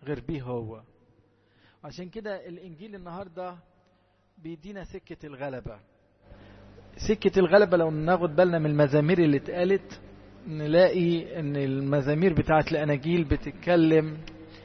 غير بيه هو عشان كده الانجيل النهارده بيدينا سكه الغلبه سكه الغلبه لو ناخد بالنا من المزامير اللي اتقالت نلاقي ان المزامير بتاعت الاناجيل بتتكلم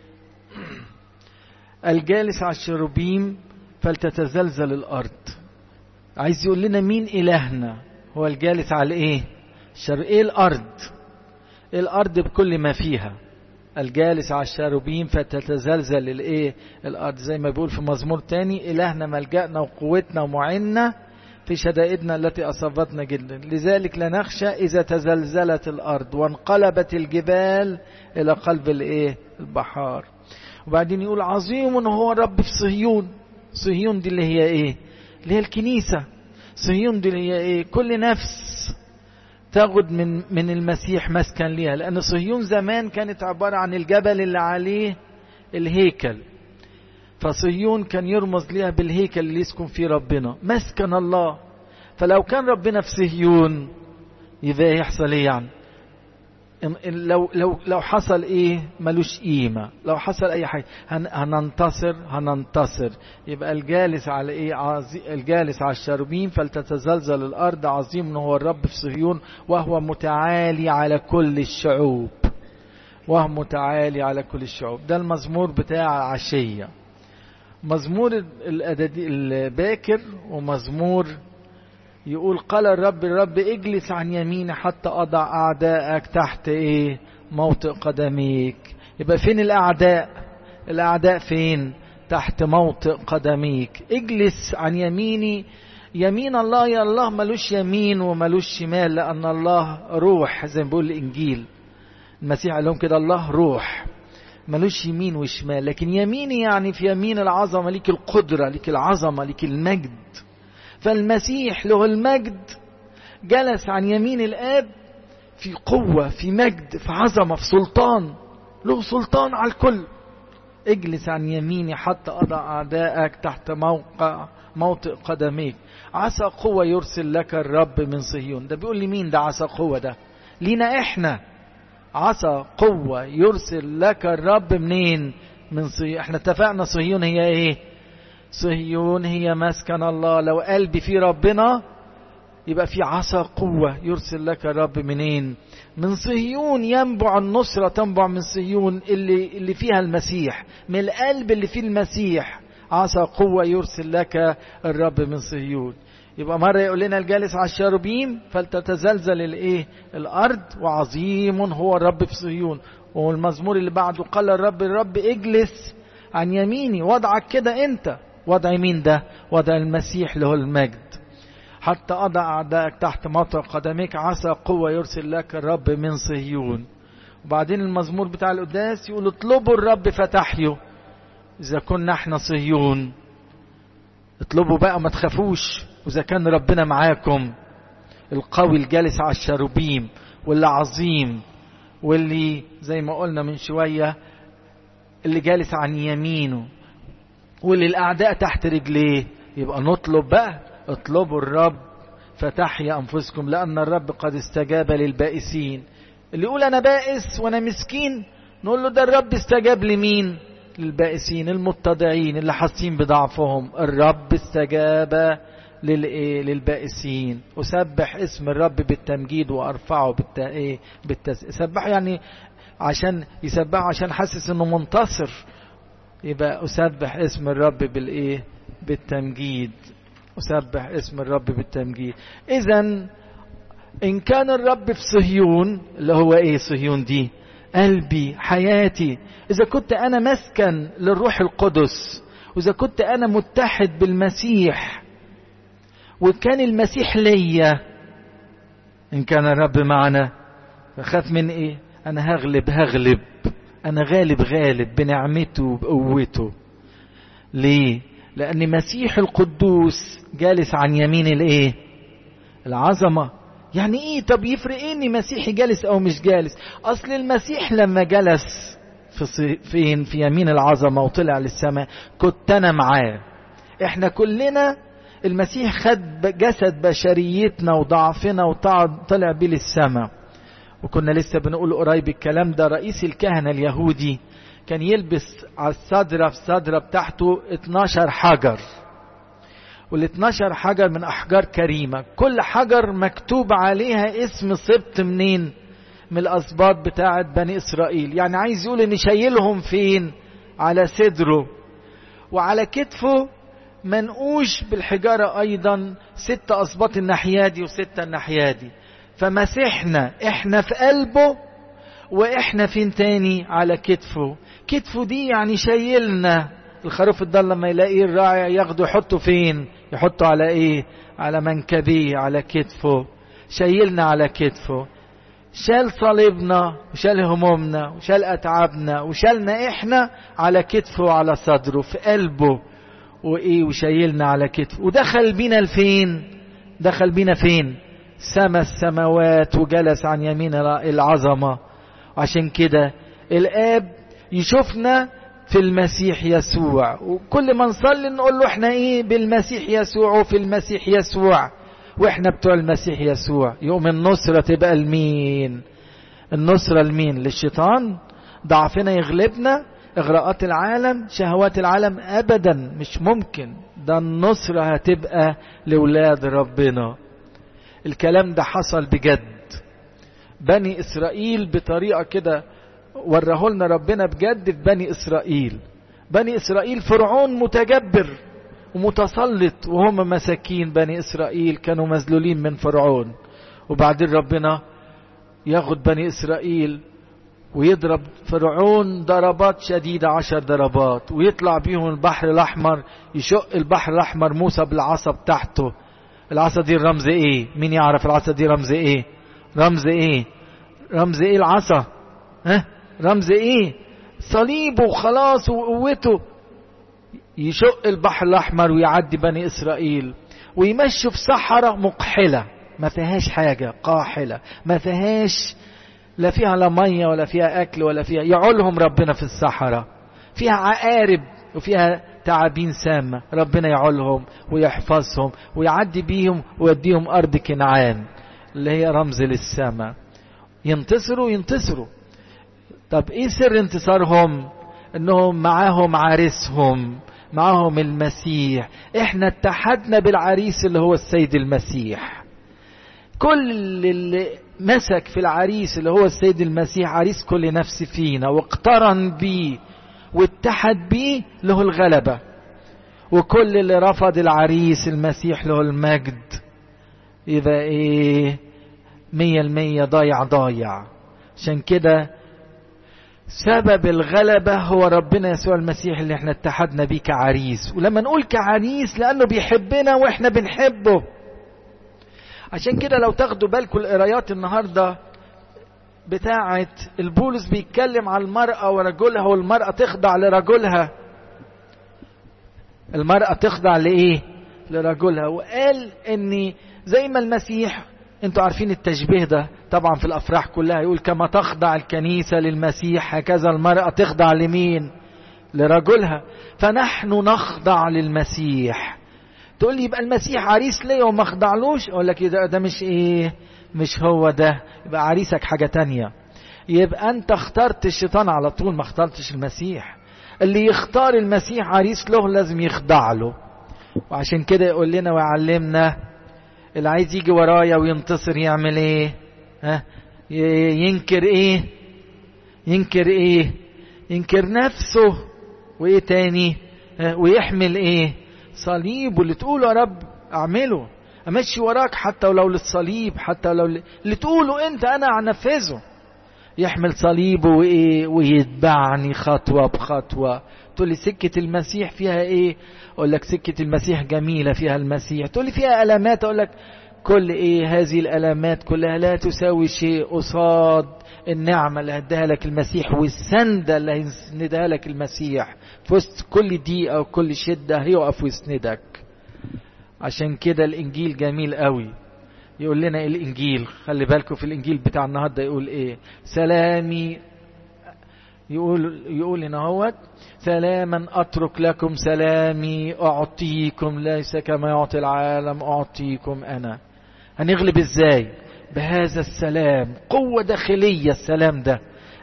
الجالس على الشروبيم فلتتزلزل الارض عايز يقول لنا مين الهنا هو الجالس على ايه شر ايه الارض إيه الارض بكل ما فيها الجالس على الشاروبين فتتزلزل الايه الارض زي ما بيقول في مزمور تاني الهنا ملجأنا وقوتنا ومعنا في شدائدنا التي اصابتنا جدا لذلك لا نخشى اذا تزلزلت الارض وانقلبت الجبال الى قلب الايه البحار وبعدين يقول عظيم هو رب في صهيون صهيون دي اللي هي ايه اللي هي الكنيسة صهيون دي اللي هي ايه كل نفس تاخد من من المسيح مسكن ليها لان صهيون زمان كانت عبارة عن الجبل اللي عليه الهيكل فصهيون كان يرمز ليها بالهيكل اللي يسكن فيه ربنا مسكن الله فلو كان ربنا في صهيون يبقى يحصل ايه يعني لو لو لو حصل ايه ملوش قيمه لو حصل اي حاجه هن هننتصر هننتصر يبقى الجالس على ايه عزي الجالس على الشربين فلتتزلزل الارض عظيم هو الرب في صهيون وهو متعالي على كل الشعوب وهو متعالي على كل الشعوب ده المزمور بتاع عشيه مزمور الباكر ومزمور يقول قال الرب الرب اجلس عن يميني حتى اضع اعدائك تحت ايه موطئ قدميك يبقى فين الاعداء الاعداء فين تحت موطئ قدميك اجلس عن يميني يمين الله يا الله ملوش يمين وملوش شمال لان الله روح زي ما بيقول الانجيل المسيح قال لهم كده الله روح ملوش يمين وشمال لكن يميني يعني في يمين العظمه ليك القدره ليك العظمه ليك المجد فالمسيح له المجد جلس عن يمين الاب في قوة في مجد في عظمة في سلطان له سلطان على الكل اجلس عن يميني حتى أضع أعدائك تحت موقع موطئ قدميك عسى قوة يرسل لك الرب من صهيون ده بيقول لي مين ده عسى قوة ده لينا احنا عسى قوة يرسل لك الرب منين من صهيون احنا اتفقنا صهيون هي ايه صهيون هي مسكن الله لو قلبي في ربنا يبقى في عصا قوة يرسل لك الرب منين من صهيون ينبع النصرة تنبع من صهيون اللي, اللي فيها المسيح من القلب اللي فيه المسيح عصا قوة يرسل لك الرب من صهيون يبقى مرة يقول لنا الجالس على الشاربيم فلتتزلزل الايه الارض وعظيم هو الرب في صهيون والمزمور اللي بعده قال الرب الرب اجلس عن يميني وضعك كده انت وضع مين ده وضع المسيح له المجد حتى أضع أعدائك تحت مطر قدميك عسى قوة يرسل لك الرب من صهيون وبعدين المزمور بتاع القداس يقول اطلبوا الرب فتحيوا إذا كنا احنا صهيون اطلبوا بقى ما تخافوش وإذا كان ربنا معاكم القوي الجالس على الشروبيم واللي عظيم واللي زي ما قلنا من شوية اللي جالس عن يمينه واللي الأعداء تحت رجليه يبقى نطلب بقى اطلبوا الرب فتحيا أنفسكم لأن الرب قد استجاب للبائسين اللي يقول أنا بائس وأنا مسكين نقول له ده الرب استجاب لمين للبائسين المتضعين اللي حاسين بضعفهم الرب استجاب للايه للبائسين اسبح اسم الرب بالتمجيد وارفعه بالت ايه بالتس... سبح يعني عشان يسبحه عشان حاسس انه منتصر يبقى أسبح اسم الرب بالإيه؟ بالتمجيد أسبح اسم الرب بالتمجيد إذا إن كان الرب في صهيون اللي هو إيه صهيون دي قلبي حياتي إذا كنت أنا مسكن للروح القدس وإذا كنت أنا متحد بالمسيح وكان المسيح ليا إن كان الرب معنا فخاف من إيه أنا هغلب هغلب أنا غالب غالب بنعمته وبقوته ليه؟ لأن مسيح القدوس جالس عن يمين الإيه؟ العظمة يعني إيه طب يفرق إيه إن مسيحي جالس أو مش جالس؟ أصل المسيح لما جلس في فين؟ في يمين العظمة وطلع للسماء كنت أنا معاه. إحنا كلنا المسيح خد جسد بشريتنا وضعفنا وطلع بيه للسماء. وكنا لسه بنقول قريب الكلام ده رئيس الكهنة اليهودي كان يلبس على الصدرة في الصدرة بتاعته 12 حجر وال 12 حجر من أحجار كريمة كل حجر مكتوب عليها اسم سبط منين من الأسباط بتاعة بني إسرائيل يعني عايز يقول إن شايلهم فين على صدره وعلى كتفه منقوش بالحجارة أيضا ست أسباط الناحية دي وستة الناحية دي فمسيحنا احنا في قلبه واحنا فين تاني على كتفه كتفه دي يعني شايلنا الخروف الضال لما يلاقيه الراعي ياخده يحطه فين يحطه على ايه على منكبيه على كتفه شايلنا على كتفه شال صليبنا وشال همومنا وشال اتعابنا وشالنا احنا على كتفه وعلى صدره في قلبه وايه وشايلنا على كتفه ودخل بينا لفين دخل بينا فين سما السماوات وجلس عن يمين العظمه عشان كده الاب يشوفنا في المسيح يسوع وكل ما نصلي نقول له احنا ايه بالمسيح يسوع وفي المسيح يسوع واحنا بتوع المسيح يسوع يوم النصرة تبقى لمين النصرة لمين للشيطان ضعفنا يغلبنا اغراءات العالم شهوات العالم ابدا مش ممكن ده النصرة هتبقى لولاد ربنا الكلام ده حصل بجد بني اسرائيل بطريقة كده وراه لنا ربنا بجد في بني اسرائيل بني اسرائيل فرعون متجبر ومتسلط وهم مساكين بني اسرائيل كانوا مذلولين من فرعون وبعدين ربنا ياخد بني اسرائيل ويضرب فرعون ضربات شديدة عشر ضربات ويطلع بيهم البحر الأحمر يشق البحر الأحمر موسى بالعصا بتاعته العصا دي رمز ايه مين يعرف العصا دي رمز ايه رمز ايه رمز ايه العصا ها رمز ايه صليبه وخلاص وقوته يشق البحر الاحمر ويعدي بني اسرائيل ويمشوا في صحراء مقحله ما فيهاش حاجه قاحله ما فيهاش لا فيها لا ميه ولا فيها اكل ولا فيها يعولهم ربنا في الصحراء فيها عقارب وفيها تعابين سامه ربنا يعولهم ويحفظهم ويعدي بيهم ويوديهم ارض كنعان اللي هي رمز للسماء ينتصروا ينتصروا طب ايه سر انتصارهم انهم معاهم عريسهم معاهم المسيح احنا اتحدنا بالعريس اللي هو السيد المسيح كل اللي مسك في العريس اللي هو السيد المسيح عريس كل نفس فينا واقترن بيه واتحد بيه له الغلبة وكل اللي رفض العريس المسيح له المجد يبقى ايه مية المية ضايع ضايع عشان كده سبب الغلبة هو ربنا يسوع المسيح اللي احنا اتحدنا بيه كعريس ولما نقول كعريس لأنه بيحبنا واحنا بنحبه عشان كده لو تاخدوا بالكم القرايات النهاردة بتاعة البولس بيتكلم على المرأة ورجلها والمرأة تخضع لرجلها المرأة تخضع لإيه لرجلها وقال ان زي ما المسيح انتوا عارفين التشبيه ده طبعا في الافراح كلها يقول كما تخضع الكنيسه للمسيح هكذا المراه تخضع لمين لرجلها فنحن نخضع للمسيح تقول لي يبقى المسيح عريس ليه وما خضعلوش اقول لك ده, ده مش ايه مش هو ده يبقى عريسك حاجه تانية يبقى انت اخترت الشيطان على طول ما اخترتش المسيح اللي يختار المسيح عريس له لازم يخضع له وعشان كده يقول لنا ويعلمنا اللي عايز يجي ورايا وينتصر يعمل ايه ها ينكر ايه ينكر ايه ينكر نفسه وايه تاني ها؟ ويحمل ايه صليب واللي تقوله يا رب اعمله امشي وراك حتى ولو للصليب حتى لو اللي تقوله انت انا انفذه يحمل صليبه وايه ويتبعني خطوه بخطوه تقول لي سكه المسيح فيها ايه اقول لك سكه المسيح جميله فيها المسيح تقول لي فيها المات اقول لك كل ايه هذه الالامات كلها لا تساوي شيء قصاد النعمه اللي هداها لك المسيح والسنده اللي هيسندها لك المسيح في وسط كل دقيقه وكل شده هيقف ويسندك عشان كده الانجيل جميل قوي يقول لنا الانجيل خلي بالكم في الانجيل بتاع النهارده يقول ايه سلامي يقول يقول هنا هوت سلاما اترك لكم سلامي اعطيكم ليس كما يعطي العالم اعطيكم انا هنغلب ازاي بهذا السلام قوة داخلية السلام ده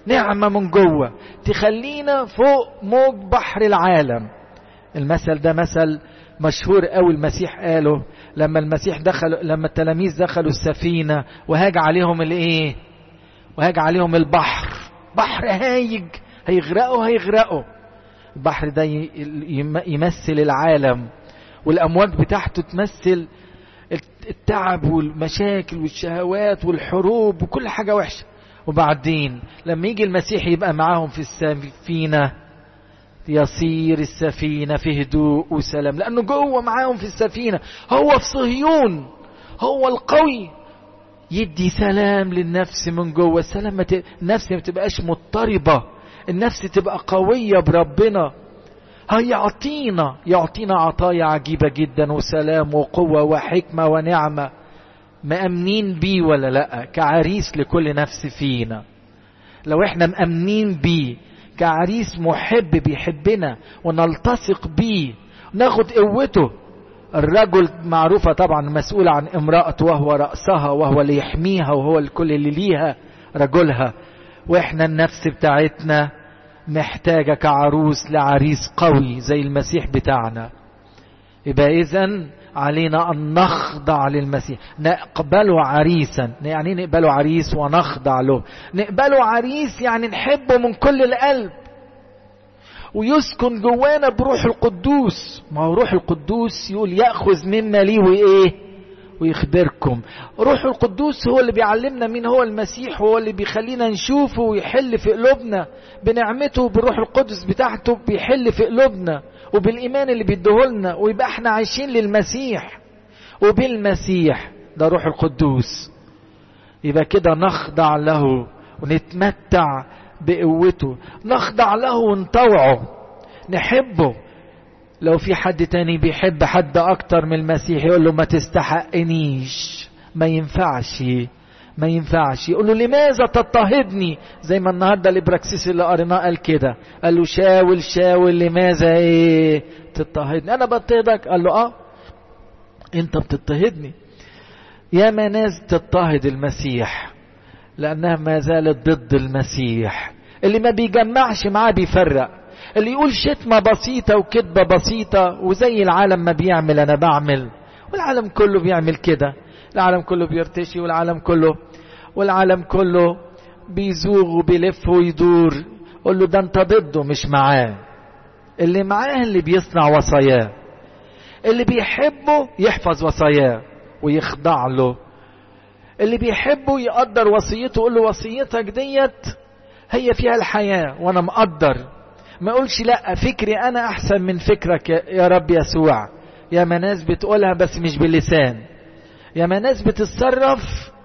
نعمة من جوه تخلينا فوق موج بحر العالم المثل ده مثل مشهور قوي المسيح قاله لما المسيح دخل لما التلاميذ دخلوا السفينة وهاج عليهم الايه وهاج عليهم البحر بحر هايج هيغرقوا هيغرقوا البحر ده يمثل العالم والأمواج بتاعته تمثل التعب والمشاكل والشهوات والحروب وكل حاجة وحشة وبعدين لما يجي المسيح يبقى معاهم في السفينة يصير السفينة في هدوء وسلام لأنه جوه معاهم في السفينة هو في صهيون هو القوي يدي سلام للنفس من جوه السلام ما ت... النفس ما تبقاش مضطربة النفس تبقى قوية بربنا هيعطينا يعطينا عطايا عجيبة جدا وسلام وقوة وحكمة ونعمة مأمنين بيه ولا لأ كعريس لكل نفس فينا لو احنا مأمنين بيه كعريس محب بيحبنا ونلتصق بيه ناخد قوته الرجل معروفة طبعا مسؤول عن امرأة وهو رأسها وهو اللي يحميها وهو الكل اللي ليها رجلها واحنا النفس بتاعتنا محتاجة كعروس لعريس قوي زي المسيح بتاعنا يبقى إذن علينا أن نخضع للمسيح نقبله عريسا يعني نقبله عريس ونخضع له نقبله عريس يعني نحبه من كل القلب ويسكن جوانا بروح القدوس ما هو روح القدوس يقول يأخذ مما لي وإيه ويخبركم روح القدوس هو اللي بيعلمنا مين هو المسيح هو اللي بيخلينا نشوفه ويحل في قلوبنا بنعمته بالروح القدس بتاعته بيحل في قلوبنا وبالإيمان اللي بيديهولنا ويبقى احنا عايشين للمسيح وبالمسيح ده روح القدوس يبقى كده نخضع له ونتمتع بقوته نخضع له ونطوعه نحبه لو في حد تاني بيحب حد اكتر من المسيح يقول له ما تستحقنيش ما ينفعش ما ينفعش يقول له لماذا تضطهدني زي ما النهارده الابراكسيس اللي قريناه قال كده قال له شاول شاول لماذا ايه تضطهدني انا بضطهدك قال له اه انت بتضطهدني يا ما ناس تضطهد المسيح لانها ما زالت ضد المسيح اللي ما بيجمعش معاه بيفرق اللي يقول شتمة بسيطة وكذبة بسيطة وزي العالم ما بيعمل أنا بعمل والعالم كله بيعمل كده العالم كله بيرتشي والعالم كله والعالم كله بيزوغ وبيلف ويدور قول له ده انت ضده مش معاه اللي معاه اللي بيصنع وصاياه اللي بيحبه يحفظ وصاياه ويخضع له اللي بيحبه يقدر وصيته يقول له وصيتك ديت هي فيها الحياة وانا مقدر ما اقولش لا فكري انا احسن من فكرك يا رب يسوع يا ما ناس بتقولها بس مش باللسان يا ما ناس بتتصرف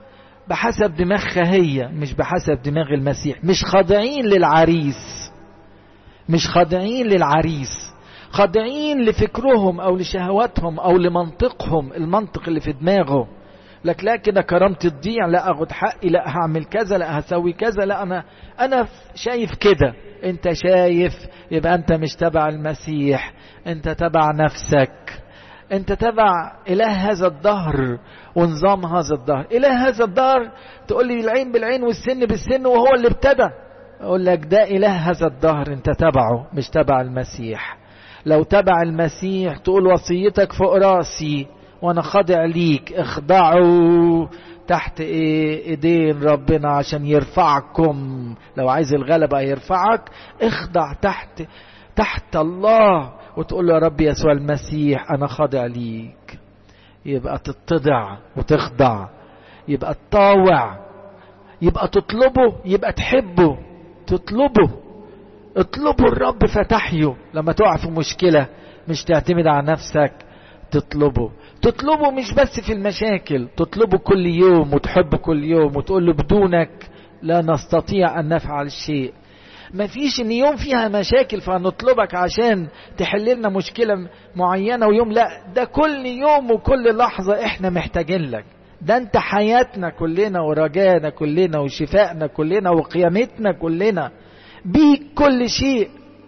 بحسب دماغها هي مش بحسب دماغ المسيح مش خاضعين للعريس مش خاضعين للعريس خاضعين لفكرهم او لشهواتهم او لمنطقهم المنطق اللي في دماغه لك لا كده كرامتي تضيع لا اخد حقي لا هعمل كذا لا هسوي كذا لا انا انا شايف كده انت شايف يبقى انت مش تبع المسيح انت تبع نفسك انت تبع اله هذا الدهر ونظام هذا الدهر اله هذا الدهر تقول لي العين بالعين والسن بالسن وهو اللي ابتدى اقول لك ده اله هذا الدهر انت تبعه مش تبع المسيح لو تبع المسيح تقول وصيتك فوق راسي وانا خاضع ليك اخضعوا تحت ايه ايدين ربنا عشان يرفعكم لو عايز الغلبة يرفعك اخضع تحت تحت الله وتقول له يا رب يسوع المسيح انا خاضع ليك يبقى تتضع وتخضع يبقى تطاوع يبقى تطلبه يبقى تحبه تطلبه اطلبوا الرب فتحيه لما تقع في مشكلة مش تعتمد على نفسك تطلبه تطلبه مش بس في المشاكل تطلبه كل يوم وتحبه كل يوم وتقول له بدونك لا نستطيع أن نفعل شيء ما فيش ان يوم فيها مشاكل فنطلبك عشان تحل لنا مشكلة معينة ويوم لا ده كل يوم وكل لحظة احنا محتاجين لك ده انت حياتنا كلنا ورجانا كلنا وشفائنا كلنا وقيامتنا كلنا بيك كل شيء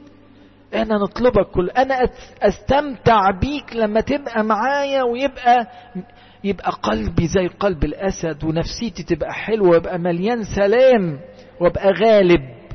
انا نطلبك كل انا استمتع بيك لما تبقى معايا ويبقى يبقى قلبي زي قلب الاسد ونفسيتي تبقى حلوه وابقى مليان سلام وابقى غالب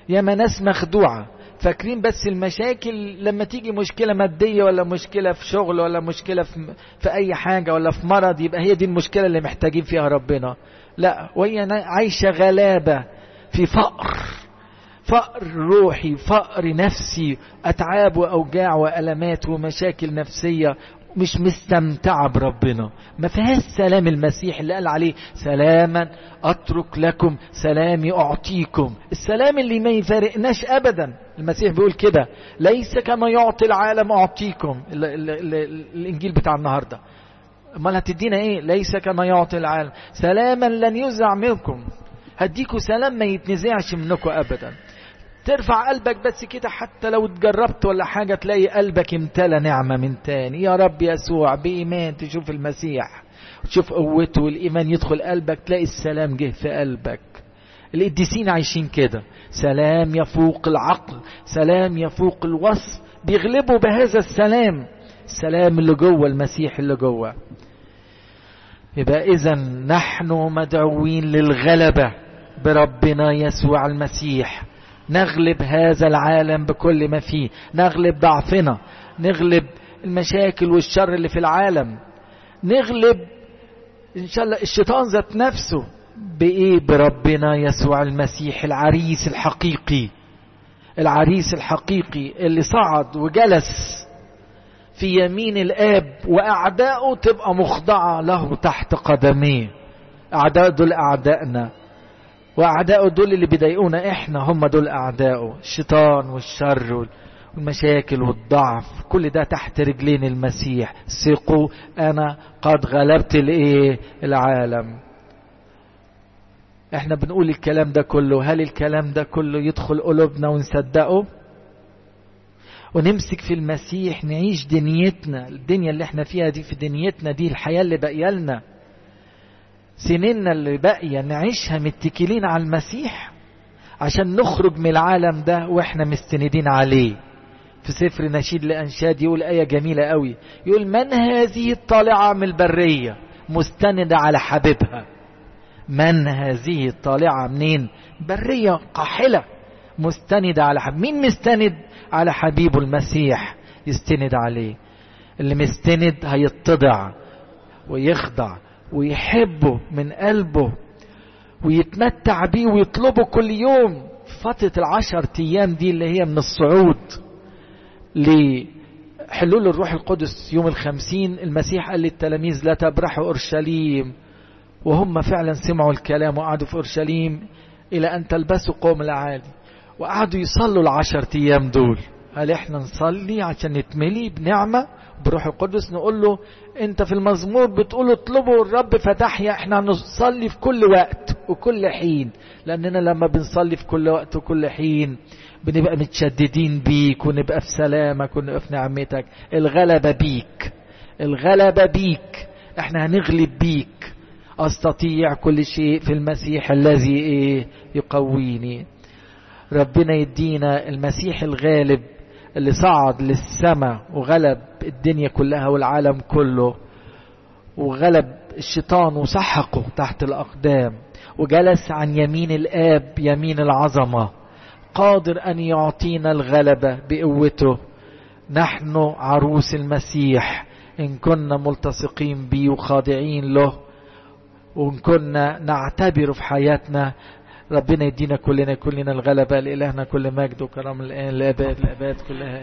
ياما ناس مخدوعة فاكرين بس المشاكل لما تيجي مشكلة مادية ولا مشكلة في شغل ولا مشكلة في, في أي حاجة ولا في مرض يبقى هي دي المشكلة اللي محتاجين فيها ربنا لا وهي عايشة غلابة في فقر فقر روحي فقر نفسي أتعاب وأوجاع وألمات ومشاكل نفسية مش مستمتعة بربنا ما فيهاش سلام المسيح اللي قال عليه سلاما أترك لكم سلامي أعطيكم السلام اللي ما يفارقناش أبدا المسيح بيقول كده ليس كما يعطي العالم أعطيكم ال ال ال الإنجيل بتاع النهاردة امال هتدينا ايه ليس كما يعطي العالم سلاما لن يزع منكم هديكوا سلام ما يتنزعش منكم ابدا ترفع قلبك بس كده حتى لو اتجربت ولا حاجة تلاقي قلبك امتلى نعمة من تاني يا رب يسوع بإيمان تشوف المسيح وتشوف قوته والإيمان يدخل قلبك تلاقي السلام جه في قلبك القديسين عايشين كده سلام يفوق العقل سلام يفوق الوصف بيغلبوا بهذا السلام السلام اللي جوه المسيح اللي جوه يبقى إذا نحن مدعوين للغلبة بربنا يسوع المسيح نغلب هذا العالم بكل ما فيه نغلب ضعفنا نغلب المشاكل والشر اللي في العالم نغلب ان شاء الله الشيطان ذات نفسه بايه بربنا يسوع المسيح العريس الحقيقي العريس الحقيقي اللي صعد وجلس في يمين الاب واعدائه تبقى مخضعه له تحت قدميه اعداء دول اعدائنا واعدائه دول اللي بيضايقونا احنا هم دول اعدائه الشيطان والشر والمشاكل والضعف كل ده تحت رجلين المسيح ثقوا انا قد غلبت الايه العالم احنا بنقول الكلام ده كله هل الكلام ده كله يدخل قلوبنا ونصدقه ونمسك في المسيح نعيش دنيتنا الدنيا اللي احنا فيها دي في دنيتنا دي الحياة اللي باقيه لنا سنيننا اللي باقية نعيشها متكلين على المسيح عشان نخرج من العالم ده واحنا مستندين عليه في سفر نشيد لأنشاد يقول آية جميلة قوي يقول من هذه الطالعة من البرية مستندة على حبيبها من هذه الطالعة منين برية قاحلة مستندة على حبيب مين مستند على حبيبه المسيح يستند عليه اللي مستند هيتضع ويخضع ويحبه من قلبه ويتمتع بيه ويطلبه كل يوم في فترة العشر أيام دي اللي هي من الصعود لحلول الروح القدس يوم الخمسين المسيح قال للتلاميذ لا تبرحوا أورشليم وهم فعلا سمعوا الكلام وقعدوا في أورشليم إلى أن تلبسوا قوم العالي وقعدوا يصلوا العشر أيام دول هل احنا نصلي عشان نتملي بنعمة بروح القدس نقول له انت في المزمور بتقول اطلبوا الرب فتحيا احنا نصلي في كل وقت وكل حين لاننا لما بنصلي في كل وقت وكل حين بنبقى متشددين بيك ونبقى في سلامك ونبقى في نعمتك الغلبة بيك الغلبة بيك احنا هنغلب بيك استطيع كل شيء في المسيح الذي ايه يقويني ربنا يدينا المسيح الغالب اللي صعد للسماء وغلب الدنيا كلها والعالم كله وغلب الشيطان وسحقه تحت الأقدام وجلس عن يمين الآب يمين العظمة قادر أن يعطينا الغلبة بقوته نحن عروس المسيح إن كنا ملتصقين به وخاضعين له وإن كنا نعتبر في حياتنا ربنا يدينا كلنا كلنا الغلبة لإلهنا كل مجد وكرم الآن لأباد الأباد كلها